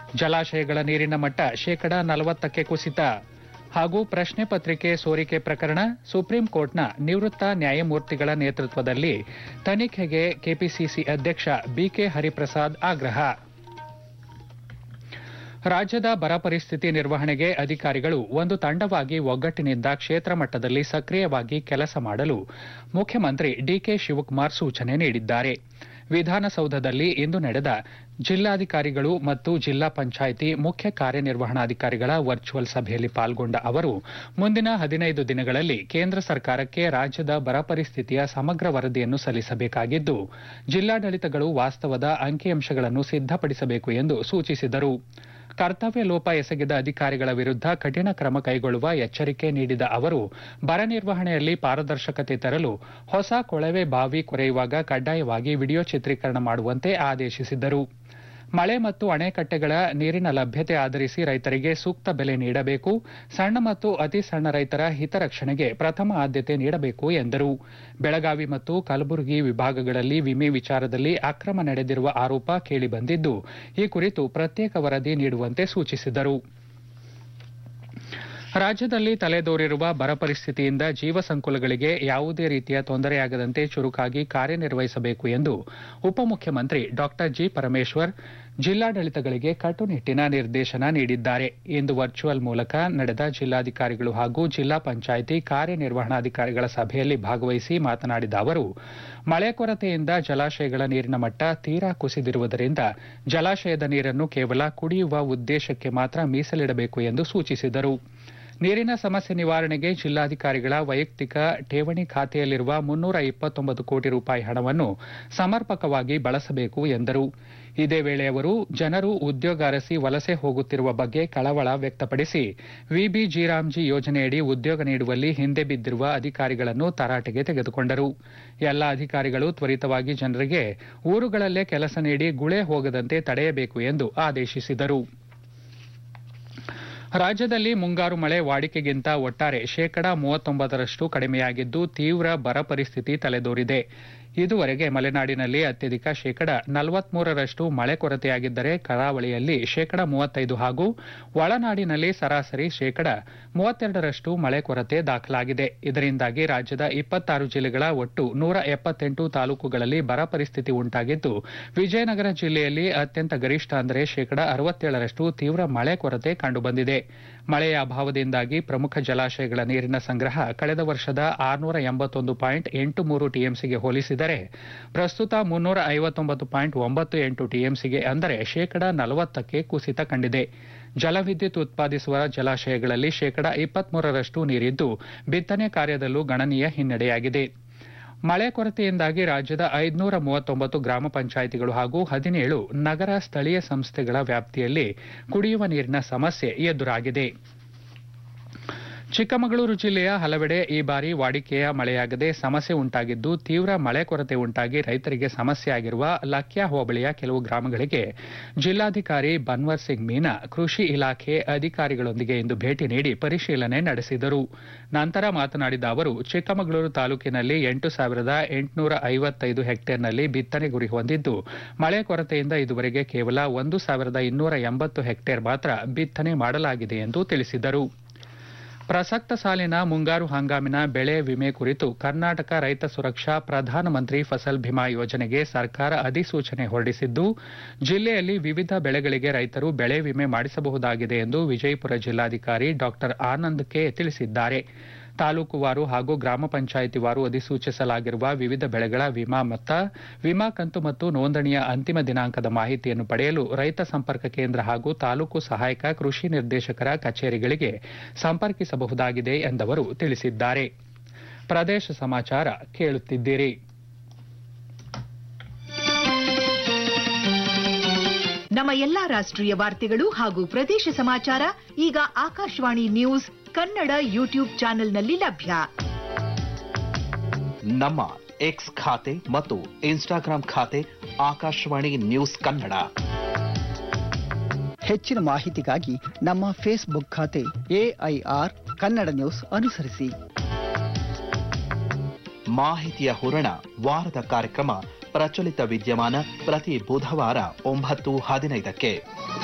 ಜಲಾಶಯಗಳ ನೀರಿನ ಮಟ್ಟ ಶೇಕಡ ನಲವತ್ತಕ್ಕೆ ಕುಸಿತ ಹಾಗೂ ಪ್ರಶ್ನೆ ಪತ್ರಿಕೆ ಸೋರಿಕೆ ಪ್ರಕರಣ ಸುಪ್ರೀಂ ಕೋರ್ಟ್ನ ನಿವೃತ್ತ ನ್ಯಾಯಮೂರ್ತಿಗಳ ನೇತೃತ್ವದಲ್ಲಿ ತನಿಖೆಗೆ ಕೆಪಿಸಿಸಿ ಅಧ್ಯಕ್ಷ ಬಿಕೆ ಹರಿಪ್ರಸಾದ್ ಆಗ್ರಹ ರಾಜ್ಯದ ಬರ ಪರಿಸ್ಥಿತಿ ನಿರ್ವಹಣೆಗೆ ಅಧಿಕಾರಿಗಳು ಒಂದು ತಂಡವಾಗಿ ಒಗ್ಗಟ್ಟಿನಿಂದ ಕ್ಷೇತ್ರ ಮಟ್ಟದಲ್ಲಿ ಸಕ್ರಿಯವಾಗಿ ಕೆಲಸ ಮಾಡಲು ಮುಖ್ಯಮಂತ್ರಿ ಡಿಕೆ ಶಿವಕುಮಾರ್ ಸೂಚನೆ ನೀಡಿದ್ದಾರೆ ವಿಧಾನಸೌಧದಲ್ಲಿ ಇಂದು ನಡೆದ ಜಿಲ್ಲಾಧಿಕಾರಿಗಳು ಮತ್ತು ಜಿಲ್ಲಾ ಪಂಚಾಯಿತಿ ಮುಖ್ಯ ಕಾರ್ಯನಿರ್ವಹಣಾಧಿಕಾರಿಗಳ ವರ್ಚುವಲ್ ಸಭೆಯಲ್ಲಿ ಪಾಲ್ಗೊಂಡ ಅವರು ಮುಂದಿನ ಹದಿನೈದು ದಿನಗಳಲ್ಲಿ ಕೇಂದ್ರ ಸರ್ಕಾರಕ್ಕೆ ರಾಜ್ಯದ ಬರ ಪರಿಸ್ಥಿತಿಯ ಸಮಗ್ರ ವರದಿಯನ್ನು ಸಲ್ಲಿಸಬೇಕಾಗಿದ್ದು ಜಿಲ್ಲಾಡಳಿತಗಳು ವಾಸ್ತವದ ಅಂಕಿಅಂಶಗಳನ್ನು ಸಿದ್ದಪಡಿಸಬೇಕು ಎಂದು ಸೂಚಿಸಿದರು ಕರ್ತವ್ಯ ಲೋಪ ಎಸಗಿದ ಅಧಿಕಾರಿಗಳ ವಿರುದ್ಧ ಕಠಿಣ ಕ್ರಮ ಕೈಗೊಳ್ಳುವ ಎಚ್ಚರಿಕೆ ನೀಡಿದ ಅವರು ಬರ ನಿರ್ವಹಣೆಯಲ್ಲಿ ಪಾರದರ್ಶಕತೆ ತರಲು ಹೊಸ ಕೊಳವೆ ಬಾವಿ ಕೊರೆಯುವಾಗ ಕಡ್ಡಾಯವಾಗಿ ವಿಡಿಯೋ ಚಿತ್ರೀಕರಣ ಮಾಡುವಂತೆ ಆದೇಶಿಸಿದರು ಮಳೆ ಮತ್ತು ಅಣೆಕಟ್ಟೆಗಳ ನೀರಿನ ಲಭ್ಯತೆ ಆಧರಿಸಿ ರೈತರಿಗೆ ಸೂಕ್ತ ಬೆಲೆ ನೀಡಬೇಕು ಸಣ್ಣ ಮತ್ತು ಅತಿ ಸಣ್ಣ ರೈತರ ಹಿತರಕ್ಷಣೆಗೆ ಪ್ರಥಮ ಆದ್ಯತೆ ನೀಡಬೇಕು ಎಂದರು ಬೆಳಗಾವಿ ಮತ್ತು ಕಲಬುರಗಿ ವಿಭಾಗಗಳಲ್ಲಿ ವಿಮೆ ವಿಚಾರದಲ್ಲಿ ಅಕ್ರಮ ನಡೆದಿರುವ ಆರೋಪ ಕೇಳಿಬಂದಿದ್ದು ಈ ಕುರಿತು ಪ್ರತ್ಯೇಕ ವರದಿ ನೀಡುವಂತೆ ಸೂಚಿಸಿದರು ರಾಜ್ಯದಲ್ಲಿ ತಲೆದೋರಿರುವ ಬರ ಪರಿಸ್ಥಿತಿಯಿಂದ ಜೀವ ಸಂಕುಲಗಳಿಗೆ ಯಾವುದೇ ರೀತಿಯ ತೊಂದರೆಯಾಗದಂತೆ ಚುರುಕಾಗಿ ಕಾರ್ಯನಿರ್ವಹಿಸಬೇಕು ಎಂದು ಉಪಮುಖ್ಯಮಂತ್ರಿ ಡಾ ಜಿ ಪರಮೇಶ್ವರ್ ಜಿಲ್ಲಾಡಳಿತಗಳಿಗೆ ಕಟ್ಟುನಿಟ್ಟಿನ ನಿರ್ದೇಶನ ನೀಡಿದ್ದಾರೆ ಇಂದು ವರ್ಚುವಲ್ ಮೂಲಕ ನಡೆದ ಜಿಲ್ಲಾಧಿಕಾರಿಗಳು ಹಾಗೂ ಜಿಲ್ಲಾ ಪಂಚಾಯಿತಿ ಕಾರ್ಯನಿರ್ವಹಣಾಧಿಕಾರಿಗಳ ಸಭೆಯಲ್ಲಿ ಭಾಗವಹಿಸಿ ಮಾತನಾಡಿದ ಅವರು ಮಳೆ ಕೊರತೆಯಿಂದ ಜಲಾಶಯಗಳ ನೀರಿನ ಮಟ್ಟ ತೀರಾ ಕುಸಿದಿರುವುದರಿಂದ ಜಲಾಶಯದ ನೀರನ್ನು ಕೇವಲ ಕುಡಿಯುವ ಉದ್ದೇಶಕ್ಕೆ ಮಾತ್ರ ಮೀಸಲಿಡಬೇಕು ಎಂದು ಸೂಚಿಸಿದರು ನೀರಿನ ಸಮಸ್ಯೆ ನಿವಾರಣೆಗೆ ಜಿಲ್ಲಾಧಿಕಾರಿಗಳ ವೈಯಕ್ತಿಕ ಠೇವಣಿ ಖಾತೆಯಲ್ಲಿರುವ ಮುನ್ನೂರ ಇಪ್ಪತ್ತೊಂಬತ್ತು ಕೋಟಿ ರೂಪಾಯಿ ಹಣವನ್ನು ಸಮರ್ಪಕವಾಗಿ ಬಳಸಬೇಕು ಎಂದರು ಇದೇ ವೇಳೆ ಅವರು ಜನರು ಉದ್ಯೋಗ ಅರಸಿ ವಲಸೆ ಹೋಗುತ್ತಿರುವ ಬಗ್ಗೆ ಕಳವಳ ವ್ಯಕ್ತಪಡಿಸಿ ವಿಬಿ ಜಿರಾಮ್ಜಿ ಯೋಜನೆಯಡಿ ಉದ್ಯೋಗ ನೀಡುವಲ್ಲಿ ಹಿಂದೆ ಬಿದ್ದಿರುವ ಅಧಿಕಾರಿಗಳನ್ನು ತರಾಟೆಗೆ ತೆಗೆದುಕೊಂಡರು ಎಲ್ಲ ಅಧಿಕಾರಿಗಳು ತ್ವರಿತವಾಗಿ ಜನರಿಗೆ ಊರುಗಳಲ್ಲೇ ಕೆಲಸ ನೀಡಿ ಗುಳೆ ಹೋಗದಂತೆ ತಡೆಯಬೇಕು ಎಂದು ಆದೇಶಿಸಿದರು ರಾಜ್ಯದಲ್ಲಿ ಮುಂಗಾರು ಮಳೆ ವಾಡಿಕೆಗಿಂತ ಒಟ್ಟಾರೆ ಶೇಕಡಾ ಮೂವತ್ತೊಂಬತ್ತರಷ್ಟು ಕಡಿಮೆಯಾಗಿದ್ದು ತೀವ್ರ ಬರ ಪರಿಸ್ಥಿತಿ ತಲೆದೋರಿದೆ ಇದುವರೆಗೆ ಮಲೆನಾಡಿನಲ್ಲಿ ಅತ್ಯಧಿಕ ಶೇಕಡ ನಲವತ್ಮೂರರಷ್ಟು ಮಳೆ ಕೊರತೆಯಾಗಿದ್ದರೆ ಕರಾವಳಿಯಲ್ಲಿ ಶೇಕಡ ಮೂವತ್ತೈದು ಹಾಗೂ ಒಳನಾಡಿನಲ್ಲಿ ಸರಾಸರಿ ಶೇಕಡ ಮೂವತ್ತೆರಡರಷ್ಟು ಮಳೆ ಕೊರತೆ ದಾಖಲಾಗಿದೆ ಇದರಿಂದಾಗಿ ರಾಜ್ಯದ ಇಪ್ಪತ್ತಾರು ಜಿಲ್ಲೆಗಳ ಒಟ್ಟು ನೂರ ಎಪ್ಪತ್ತೆಂಟು ತಾಲೂಕುಗಳಲ್ಲಿ ಬರ ಪರಿಸ್ಥಿತಿ ಉಂಟಾಗಿದ್ದು ವಿಜಯನಗರ ಜಿಲ್ಲೆಯಲ್ಲಿ ಅತ್ಯಂತ ಗರಿಷ್ಠ ಅಂದರೆ ಶೇಕಡ ಅರವತ್ತೇಳರಷ್ಟು ತೀವ್ರ ಮಳೆ ಕೊರತೆ ಕಂಡುಬಂದಿದೆ ಮಳೆಯ ಅಭಾವದಿಂದಾಗಿ ಪ್ರಮುಖ ಜಲಾಶಯಗಳ ನೀರಿನ ಸಂಗ್ರಹ ಕಳೆದ ವರ್ಷದ ಆರುನೂರ ಎಂಬತ್ತೊಂದು ಪಾಯಿಂಟ್ ಎಂಟು ಮೂರು ಟಿಎಂಸಿಗೆ ಹೋಲಿಸಿದರೆ ಪ್ರಸ್ತುತ ಮುನ್ನೂರ ಐವತ್ತೊಂಬತ್ತು ಪಾಯಿಂಟ್ ಒಂಬತ್ತು ಎಂಟು ಟಿಎಂಸಿಗೆ ಅಂದರೆ ಶೇಕಡ ನಲವತ್ತಕ್ಕೆ ಕುಸಿತ ಕಂಡಿದೆ ಜಲವಿದ್ಯುತ್ ಉತ್ಪಾದಿಸುವ ಜಲಾಶಯಗಳಲ್ಲಿ ಶೇಕಡ ಇಪ್ಪತ್ಮೂರರಷ್ಟು ನೀರಿದ್ದು ಬಿತ್ತನೆ ಕಾರ್ಯದಲ್ಲೂ ಗಣನೀಯ ಹಿನ್ನಡೆಯಾಗಿದೆ ಮಳೆ ಕೊರತೆಯಿಂದಾಗಿ ರಾಜ್ಯದ ಐದುನೂರ ಮೂವತ್ತೊಂಬತ್ತು ಗ್ರಾಮ ಪಂಚಾಯಿತಿಗಳು ಹಾಗೂ ಹದಿನೇಳು ನಗರ ಸ್ಥಳೀಯ ಸಂಸ್ಥೆಗಳ ವ್ಯಾಪ್ತಿಯಲ್ಲಿ ಕುಡಿಯುವ ನೀರಿನ ಸಮಸ್ಯೆ ಎದುರಾಗಿದೆ ಚಿಕ್ಕಮಗಳೂರು ಜಿಲ್ಲೆಯ ಹಲವೆಡೆ ಈ ಬಾರಿ ವಾಡಿಕೆಯ ಮಳೆಯಾಗದೆ ಸಮಸ್ಯೆ ಉಂಟಾಗಿದ್ದು ತೀವ್ರ ಮಳೆ ಕೊರತೆ ಉಂಟಾಗಿ ರೈತರಿಗೆ ಸಮಸ್ಯೆಯಾಗಿರುವ ಲಕ್ಯಾ ಹೋಬಳಿಯ ಕೆಲವು ಗ್ರಾಮಗಳಿಗೆ ಜಿಲ್ಲಾಧಿಕಾರಿ ಬನ್ವರ್ ಸಿಂಗ್ ಮೀನಾ ಕೃಷಿ ಇಲಾಖೆ ಅಧಿಕಾರಿಗಳೊಂದಿಗೆ ಇಂದು ಭೇಟಿ ನೀಡಿ ಪರಿಶೀಲನೆ ನಡೆಸಿದರು ನಂತರ ಮಾತನಾಡಿದ ಅವರು ಚಿಕ್ಕಮಗಳೂರು ತಾಲೂಕಿನಲ್ಲಿ ಎಂಟು ಸಾವಿರದ ಎಂಟುನೂರ ಐವತ್ತೈದು ಹೆಕ್ಟೇರ್ನಲ್ಲಿ ಬಿತ್ತನೆ ಗುರಿ ಹೊಂದಿದ್ದು ಮಳೆ ಕೊರತೆಯಿಂದ ಇದುವರೆಗೆ ಕೇವಲ ಒಂದು ಸಾವಿರದ ಇನ್ನೂರ ಎಂಬತ್ತು ಹೆಕ್ಟೇರ್ ಮಾತ್ರ ಬಿತ್ತನೆ ಮಾಡಲಾಗಿದೆ ಎಂದು ತಿಳಿಸಿದರು ಪ್ರಸಕ್ತ ಸಾಲಿನ ಮುಂಗಾರು ಹಂಗಾಮಿನ ಬೆಳೆ ವಿಮೆ ಕುರಿತು ಕರ್ನಾಟಕ ರೈತ ಸುರಕ್ಷಾ ಪ್ರಧಾನಮಂತ್ರಿ ಫಸಲ್ ಭೀಮಾ ಯೋಜನೆಗೆ ಸರ್ಕಾರ ಅಧಿಸೂಚನೆ ಹೊರಡಿಸಿದ್ದು ಜಿಲ್ಲೆಯಲ್ಲಿ ವಿವಿಧ ಬೆಳೆಗಳಿಗೆ ರೈತರು ಬೆಳೆ ವಿಮೆ ಮಾಡಿಸಬಹುದಾಗಿದೆ ಎಂದು ವಿಜಯಪುರ ಜಿಲ್ಲಾಧಿಕಾರಿ ಡಾ ಆನಂದ್ ಕೆ ತಿಳಿಸಿದ್ದಾರೆ ತಾಲೂಕುವಾರು ಹಾಗೂ ಗ್ರಾಮ ಪಂಚಾಯಿತಿ ವಾರು ಅಧಿಸೂಚಿಸಲಾಗಿರುವ ವಿವಿಧ ಬೆಳೆಗಳ ವಿಮಾ ಮೊತ್ತ ವಿಮಾ ಕಂತು ಮತ್ತು ನೋಂದಣಿಯ ಅಂತಿಮ ದಿನಾಂಕದ ಮಾಹಿತಿಯನ್ನು ಪಡೆಯಲು ರೈತ ಸಂಪರ್ಕ ಕೇಂದ್ರ ಹಾಗೂ ತಾಲೂಕು ಸಹಾಯಕ ಕೃಷಿ ನಿರ್ದೇಶಕರ ಕಚೇರಿಗಳಿಗೆ ಸಂಪರ್ಕಿಸಬಹುದಾಗಿದೆ ಎಂದವರು ತಿಳಿಸಿದ್ದಾರೆ ಪ್ರದೇಶ ಸಮಾಚಾರ ಕೇಳುತ್ತಿದ್ದೀರಿ ನಮ್ಮ ಎಲ್ಲಾ ರಾಷ್ಟ್ರೀಯ ವಾರ್ತೆಗಳು ಹಾಗೂ ಪ್ರದೇಶ ಸಮಾಚಾರ ಈಗ ಆಕಾಶವಾಣಿ ನ್ಯೂಸ್ ಕನ್ನಡ ಯೂಟ್ಯೂಬ್ ಚಾನೆಲ್ನಲ್ಲಿ ಲಭ್ಯ ನಮ್ಮ ಎಕ್ಸ್ ಖಾತೆ ಮತ್ತು ಇನ್ಸ್ಟಾಗ್ರಾಂ ಖಾತೆ ಆಕಾಶವಾಣಿ ನ್ಯೂಸ್ ಕನ್ನಡ ಹೆಚ್ಚಿನ ಮಾಹಿತಿಗಾಗಿ ನಮ್ಮ ಫೇಸ್ಬುಕ್ ಖಾತೆ ಎಐಆರ್ ಕನ್ನಡ ನ್ಯೂಸ್ ಅನುಸರಿಸಿ ಮಾಹಿತಿಯ ಹೂರಣ ವಾರದ ಕಾರ್ಯಕ್ರಮ ಪ್ರಚಲಿತ ವಿದ್ಯಮಾನ ಪ್ರತಿ ಬುಧವಾರ ಒಂಬತ್ತು ಹದಿನೈದಕ್ಕೆ